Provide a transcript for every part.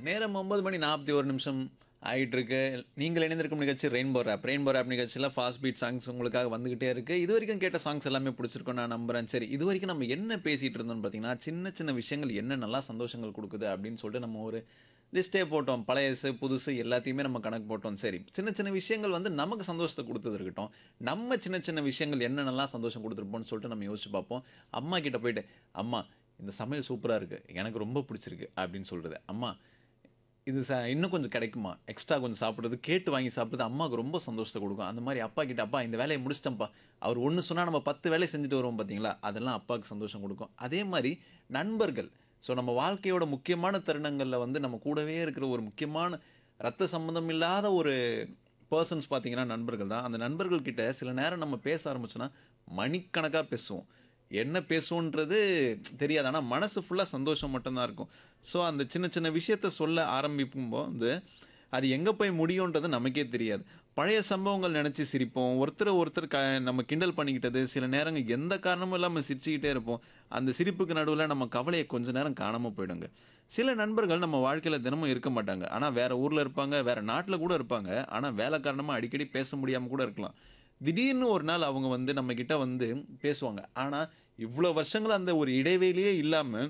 நேரம் ஒன்பது மணி நாற்பத்தி ஒரு நிமிஷம் ஆயிட்டு இருக்கு நீங்கள் இணைந்திருக்கும் நிகழ்ச்சி ரெயின்போ ரேப் ரெயின்போ ரேப் நிகழ்ச்சியில் ஃபாஸ்ட் பீட் சாங்ஸ் உங்களுக்காக வந்துகிட்டே இருக்கு இது வரைக்கும் கேட்ட சாங்ஸ் எல்லாமே பிடிச்சிருக்கும் நான் நம்புறேன் சரி இது வரைக்கும் நம்ம என்ன பேசிட்டு இருந்தோம்னு பார்த்தீங்கன்னா சின்ன சின்ன விஷயங்கள் என்ன நல்லா சந்தோஷங்கள் கொடுக்குது அப்படின்னு சொல்லிட்டு நம்ம ஒரு லிஸ்ட்டே போட்டோம் பழையசு புதுசு எல்லாத்தையுமே நம்ம கணக்கு போட்டோம் சரி சின்ன சின்ன விஷயங்கள் வந்து நமக்கு சந்தோஷத்தை கொடுத்தது இருக்கட்டும் நம்ம சின்ன சின்ன விஷயங்கள் என்னென்னலாம் சந்தோஷம் கொடுத்துருப்போம்னு சொல்லிட்டு நம்ம யோசிச்சு பார்ப்போம் அம்மா கிட்ட போயிட்டு அம்மா இந்த சமையல் சூப்பராக இருக்குது எனக்கு ரொம்ப பிடிச்சிருக்கு அப்படின்னு சொல்கிறது அம்மா இது ச இன்னும் கொஞ்சம் கிடைக்குமா எக்ஸ்ட்ரா கொஞ்சம் சாப்பிட்றது கேட்டு வாங்கி சாப்பிட்றது அம்மாவுக்கு ரொம்ப சந்தோஷத்தை கொடுக்கும் அந்த மாதிரி அப்பா கிட்ட அப்பா இந்த வேலையை முடிச்சிட்டேன்ப்பா அவர் ஒன்று சொன்னால் நம்ம பத்து வேலையை செஞ்சுட்டு வருவோம் பார்த்தீங்களா அதெல்லாம் அப்பாவுக்கு சந்தோஷம் கொடுக்கும் அதே மாதிரி நண்பர்கள் ஸோ நம்ம வாழ்க்கையோட முக்கியமான தருணங்களில் வந்து நம்ம கூடவே இருக்கிற ஒரு முக்கியமான ரத்த சம்பந்தம் இல்லாத ஒரு பர்சன்ஸ் பார்த்தீங்கன்னா நண்பர்கள் தான் அந்த நண்பர்கள் கிட்ட சில நேரம் நம்ம பேச ஆரம்பிச்சோன்னா மணிக்கணக்காக பேசுவோம் என்ன பேசுவோன்றது தெரியாது ஆனால் மனசு ஃபுல்லாக சந்தோஷம் மட்டும்தான் இருக்கும் ஸோ அந்த சின்ன சின்ன விஷயத்த சொல்ல ஆரம்பிக்கும்போது அது எங்கே போய் முடியுன்றது நமக்கே தெரியாது பழைய சம்பவங்கள் நினச்சி சிரிப்போம் ஒருத்தரை ஒருத்தர் க நம்ம கிண்டல் பண்ணிக்கிட்டது சில நேரங்கள் எந்த காரணமும் இல்லாமல் சிரிச்சுக்கிட்டே இருப்போம் அந்த சிரிப்புக்கு நடுவில் நம்ம கவலையை கொஞ்ச நேரம் காணாமல் போயிடுங்க சில நண்பர்கள் நம்ம வாழ்க்கையில் தினமும் இருக்க மாட்டாங்க ஆனால் வேற ஊரில் இருப்பாங்க வேற நாட்டில் கூட இருப்பாங்க ஆனால் வேலை காரணமாக அடிக்கடி பேச முடியாமல் கூட இருக்கலாம் திடீர்னு ஒரு நாள் அவங்க வந்து நம்ம கிட்ட வந்து பேசுவாங்க ஆனால் இவ்வளோ வருஷங்கள் அந்த ஒரு இடைவெளியே இல்லாமல்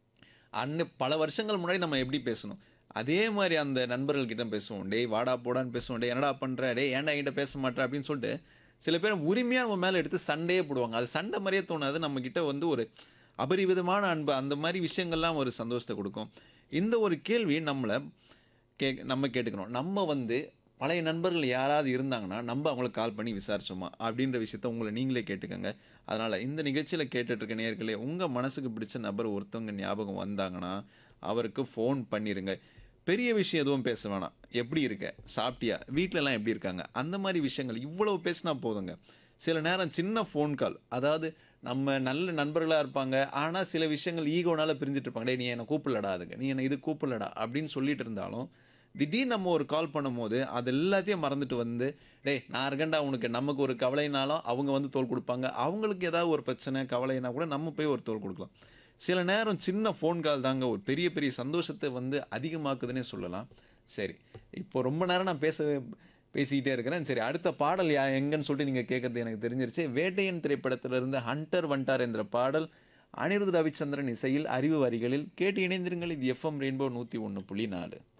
அன்ன பல வருஷங்கள் முன்னாடி நம்ம எப்படி பேசணும் அதே மாதிரி அந்த நண்பர்கள் கிட்ட பேசுவோம் டேய் வாடா போடான்னு பேசுவோம் டேய் என்னடா பண்ற டேய் ஏன்டா என்கிட்ட பேச மாட்டேற அப்படின்னு சொல்லிட்டு சில பேர் உரிமையாக நம்ம மேலே எடுத்து சண்டையே போடுவாங்க அது சண்டை மாதிரியே தோணாது நம்ம கிட்ட வந்து ஒரு அபரிவிதமான அன்பு அந்த மாதிரி விஷயங்கள்லாம் ஒரு சந்தோஷத்தை கொடுக்கும் இந்த ஒரு கேள்வி நம்மளை கே நம்ம கேட்டுக்கணும் நம்ம வந்து பழைய நண்பர்கள் யாராவது இருந்தாங்கன்னா நம்ம அவங்களுக்கு கால் பண்ணி விசாரிச்சோமா அப்படின்ற விஷயத்த உங்களை நீங்களே கேட்டுக்கோங்க அதனால் இந்த நிகழ்ச்சியில் கேட்டுட்ருக்க நேர்களே உங்கள் மனசுக்கு பிடிச்ச நபர் ஒருத்தவங்க ஞாபகம் வந்தாங்கன்னா அவருக்கு ஃபோன் பண்ணிடுங்க பெரிய விஷயம் எதுவும் பேச வேணாம் எப்படி இருக்க சாப்பிட்டியா வீட்டிலலாம் எப்படி இருக்காங்க அந்த மாதிரி விஷயங்கள் இவ்வளவு பேசினா போதுங்க சில நேரம் சின்ன ஃபோன் கால் அதாவது நம்ம நல்ல நண்பர்களாக இருப்பாங்க ஆனால் சில விஷயங்கள் ஈகோனால பிரிஞ்சுட்டு இருப்பாங்க டேய் நீ என்னை கூப்பிடலடா அதுங்க நீ என்னை இது கூப்பிடலடா அப்படின்னு சொல்லிட்டு இருந்தாலும் திடீர்னு நம்ம ஒரு கால் பண்ணும்போது அது எல்லாத்தையும் மறந்துட்டு வந்து டேய் நான் இருக்கேன்டா உனக்கு நமக்கு ஒரு கவலைனாலும் அவங்க வந்து தோல் கொடுப்பாங்க அவங்களுக்கு ஏதாவது ஒரு பிரச்சனை கவலைனா கூட நம்ம போய் ஒரு தோல் கொடுக்கலாம் சில நேரம் சின்ன ஃபோன் கால் தாங்க ஒரு பெரிய பெரிய சந்தோஷத்தை வந்து அதிகமாக்குதுன்னே சொல்லலாம் சரி இப்போ ரொம்ப நேரம் நான் பேச பேசிக்கிட்டே இருக்கிறேன் சரி அடுத்த பாடல் யா எங்கன்னு சொல்லிட்டு நீங்கள் கேட்கறது எனக்கு தெரிஞ்சிருச்சு வேட்டையன் திரைப்படத்திலிருந்து ஹண்டர் வண்டார் என்ற பாடல் அனிருத் ரவிச்சந்திரன் இசையில் அறிவு வரிகளில் கேட்டு இணைந்திருங்கள் இது எஃப்எம் ரெயின்போ நூற்றி ஒன்று புள்ளி நாலு